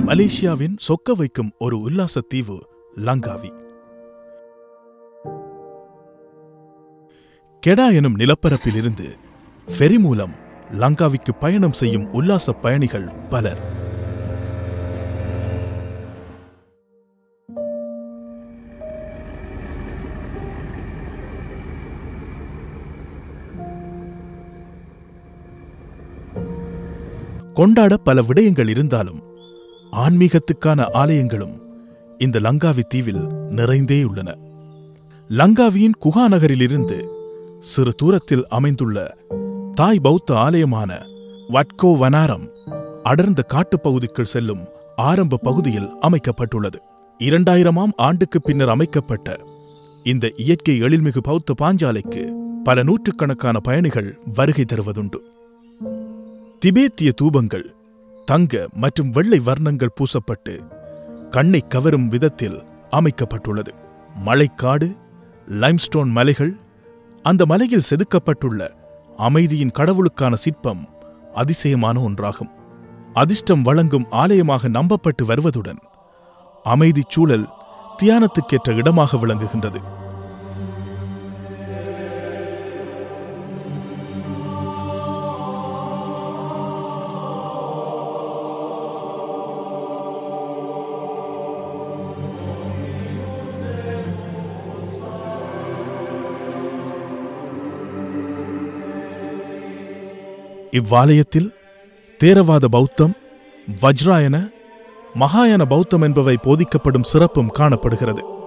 மலேசியாவின் சொக்க வைக்கும் ஒரு உல்லாச தீவு லங்காவி கெடா எனும் நிலப்பரப்பிலிருந்து ஃபெரி மூலம் லங்காவிக்கு பயணம் செய்யும் உல்லாச பயணிகள் பலர் கொண்டாட பல விடயங்கள் இருந்தாலும் ஆன்மீகத்துக்கான ஆலயங்களும் இந்த லங்காவி தீவில் நிறைந்தே உள்ளன லங்காவியின் குகா நகரிலிருந்து சிறு தூரத்தில் அமைந்துள்ள தாய் பௌத்த ஆலயமான வட்கோ வனாரம் அடர்ந்த காட்டுப்பகுதிக்குள் செல்லும் ஆரம்ப பகுதியில் அமைக்கப்பட்டுள்ளது இரண்டாயிரமாம் ஆண்டுக்கு பின்னர் அமைக்கப்பட்ட இந்த இயற்கை எழில்மிகு பௌத்த பாஞ்சாலைக்கு பல நூற்றுக்கணக்கான பயணிகள் வருகை தருவதுண்டு திபேத்திய தூபங்கள் தங்க மற்றும் வெள்ளை வர்ணங்கள் பூசப்பட்டு கண்ணை கவரும் விதத்தில் அமைக்கப்பட்டுள்ளது மழைக்காடு லைம்ஸ்டோன் மலைகள் அந்த மலையில் செதுக்கப்பட்டுள்ள அமைதியின் கடவுளுக்கான சிற்பம் அதிசயமான ஒன்றாகும் அதிர்ஷ்டம் வழங்கும் ஆலயமாக நம்பப்பட்டு வருவதுடன் அமைதிச் சூழல் தியானத்துக்கேற்ற இடமாக விளங்குகின்றது இவ்வாலயத்தில் தேரவாத பௌத்தம் வஜ்ராயன மகாயான பௌத்தம் என்பவை போதிக்கப்படும் சிறப்பும் காணப்படுகிறது